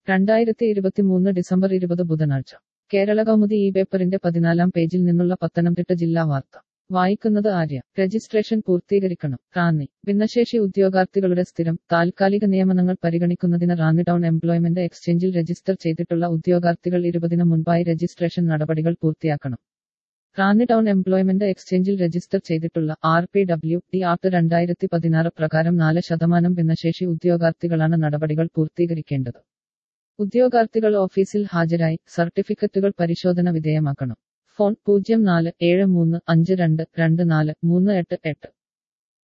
രണ്ടായിരത്തി ഇരുപത്തിമൂന്ന് ഡിസംബർ ഇരുപത് ബുധനാഴ്ച കേരള കൗമുദി ഈ പേപ്പറിന്റെ പതിനാലാം പേജിൽ നിന്നുള്ള പത്തനംതിട്ട ജില്ലാ വാർത്ത വായിക്കുന്നത് ആര്യ രജിസ്ട്രേഷൻ പൂർത്തീകരിക്കണം റാന്നി ഭിന്നശേഷി ഉദ്യോഗാർത്ഥികളുടെ സ്ഥിരം താൽക്കാലിക നിയമനങ്ങൾ പരിഗണിക്കുന്നതിന് റാന്നി ടൗൺ എംപ്ലോയ്മെന്റ് എക്സ്ചേഞ്ചിൽ രജിസ്റ്റർ ചെയ്തിട്ടുള്ള ഉദ്യോഗാർത്ഥികൾ ഇരുപതിന് മുൻപായി രജിസ്ട്രേഷൻ നടപടികൾ പൂർത്തിയാക്കണം റാന്നി ടൗൺ എംപ്ലോയ്മെന്റ് എക്സ്ചേഞ്ചിൽ രജിസ്റ്റർ ചെയ്തിട്ടുള്ള R P W D act രണ്ടായിരത്തി പതിനാറ് പ്രകാരം നാല് ശതമാനം ഭിന്നശേഷി ഉദ്യോഗാർത്ഥികളാണ് നടപടികൾ പൂർത്തീകരിക്കേണ്ടത് ഉദ്യോഗാർത്ഥികൾ ഓഫീസിൽ ഹാജരായി സർട്ടിഫിക്കറ്റുകൾ പരിശോധന വിധേയമാക്കണം ഫോൺ പൂജ്യം നാല് ഏഴ് മൂന്ന് അഞ്ച് രണ്ട് രണ്ട് നാല് മൂന്ന് എട്ട് എട്ട്